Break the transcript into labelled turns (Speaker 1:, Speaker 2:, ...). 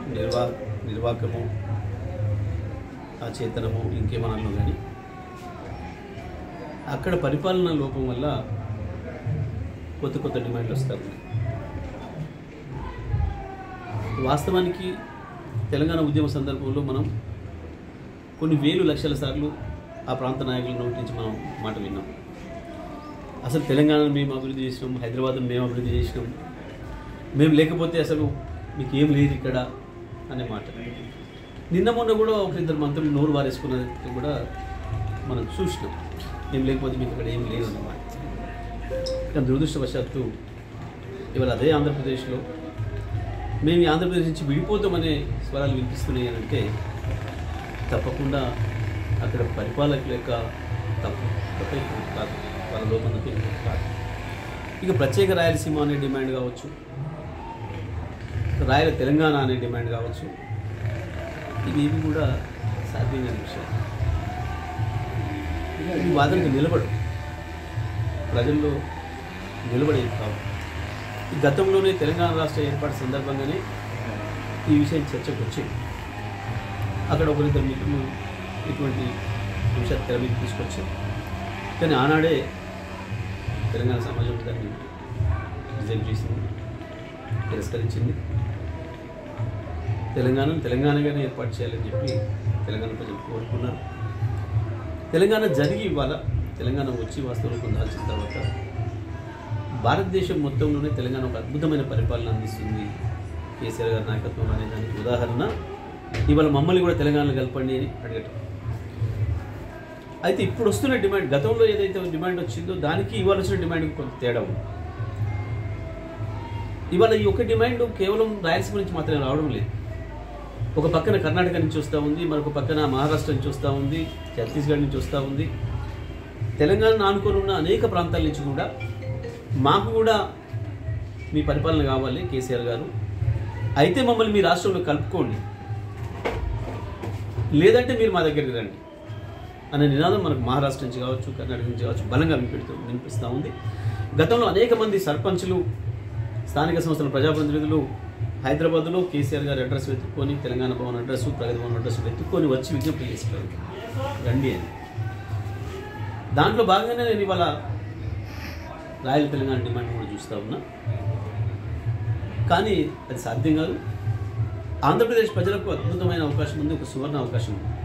Speaker 1: నిర్వా నిర్వాకము ఆ చేతనము ఇంకేమన్నా కానీ అక్కడ పరిపాలన లోపం వల్ల కొత్త కొత్త డిమాండ్లు వస్తారు వాస్తవానికి తెలంగాణ ఉద్యమ సందర్భంలో మనం కొన్ని వేలు లక్షల సార్లు ఆ ప్రాంత నాయకుల నోటి నుంచి మనం మాట విన్నాం అసలు తెలంగాణను మేము అభివృద్ధి చేసినాం హైదరాబాద్ను మేము అభివృద్ధి చేసినాం మేము లేకపోతే అసలు మీకు ఏం లేదు ఇక్కడ అనే మాట నిన్న మొన్న కూడా ఒక ఇద్దరు మంత్రులు నోరు వారేసుకున్నది కూడా మనం చూసినాం మేము లేకపోతే మీకు ఇక్కడ ఏం లేదు అన్నమాట కానీ దురదృష్టవశాత్తు ఇవాళ అదే ఆంధ్రప్రదేశ్లో మేము ఈ ఆంధ్రప్రదేశ్ నుంచి విడిపోతామనే స్వరాలు వినిపిస్తున్నాయి అని అంటే తప్పకుండా అక్కడ పరిపాలకుల యొక్క తప్పు తప్ప ఇంకోటి కాదు వాళ్ళ లోపం తప్ప ఇంకోటి కాదు ఇక ప్రత్యేక రాయలసీమ అనే డిమాండ్ కావచ్చు రాయల తెలంగాణ అనే డిమాండ్ కావచ్చు ఇవి ఏవి కూడా సాధ్యం కాని విషయం ఈ వాదనకు నిలబడు ప్రజల్లో నిలబడేది కావు ఈ గతంలోనే తెలంగాణ రాష్ట్ర ఏర్పాటు సందర్భంగానే ఈ విషయం చర్చకు వచ్చింది అక్కడ ఒకరిద్దరు మిత్రులు ఇటువంటి అంశాలు తెర మీద తీసుకొచ్చారు కానీ ఆనాడే తెలంగాణ సమాజం దాన్ని రిజైన్ చేసింది తిరస్కరించింది తెలంగాణను తెలంగాణగానే ఏర్పాటు చేయాలని చెప్పి తెలంగాణ ప్రజలు కోరుకున్నారు తెలంగాణ జరిగి ఇవాళ తెలంగాణ వచ్చి వాస్తవంలో పొందాల్సిన తర్వాత భారతదేశం మొత్తంలోనే తెలంగాణ ఒక అద్భుతమైన పరిపాలన అందిస్తుంది కేసీఆర్ గారి నాయకత్వం అనే దానికి ఉదాహరణ ఇవాళ మమ్మల్ని కూడా తెలంగాణలో కలపండి అని అడగటం అయితే ఇప్పుడు వస్తున్న డిమాండ్ గతంలో ఏదైతే డిమాండ్ వచ్చిందో దానికి ఇవాళ వచ్చిన డిమాండ్కి కొంత తేడా ఉంది ఇవాళ ఈ ఒక్క డిమాండ్ కేవలం రాయలసీమ నుంచి మాత్రమే రావడం లేదు ఒక పక్కన కర్ణాటక నుంచి వస్తూ ఉంది మరొక పక్కన మహారాష్ట్ర నుంచి వస్తూ ఉంది ఛత్తీస్గఢ్ నుంచి వస్తూ ఉంది తెలంగాణ ఆనుకొని ఉన్న అనేక ప్రాంతాల నుంచి కూడా మాకు కూడా మీ పరిపాలన కావాలి కేసీఆర్ గారు అయితే మమ్మల్ని మీ రాష్ట్రంలో కలుపుకోండి లేదంటే మీరు మా దగ్గరికి రండి అనే నినాదం మనకు మహారాష్ట్ర నుంచి కావచ్చు కర్ణాటక నుంచి కావచ్చు బలంగా వినిపెడుతూ వినిపిస్తూ ఉంది గతంలో అనేక మంది సర్పంచులు స్థానిక సంస్థల ప్రజాప్రతినిధులు హైదరాబాద్లో కేసీఆర్ గారి అడ్రస్ వెతుక్కొని తెలంగాణ భవన్ అడ్రస్ ప్రగతి భవన్ అడ్రస్ వెతుక్కొని వచ్చి విజ్ఞప్తి చేస్తారు రండి అని దాంట్లో భాగంగానే నేను ఇవాళ రాయల తెలంగాణ డిమాండ్ కూడా చూస్తూ ఉన్నా కానీ అది సాధ్యం కాదు ఆంధ్రప్రదేశ్ ప్రజలకు అద్భుతమైన అవకాశం ఉంది ఒక సువర్ణ అవకాశం ఉంది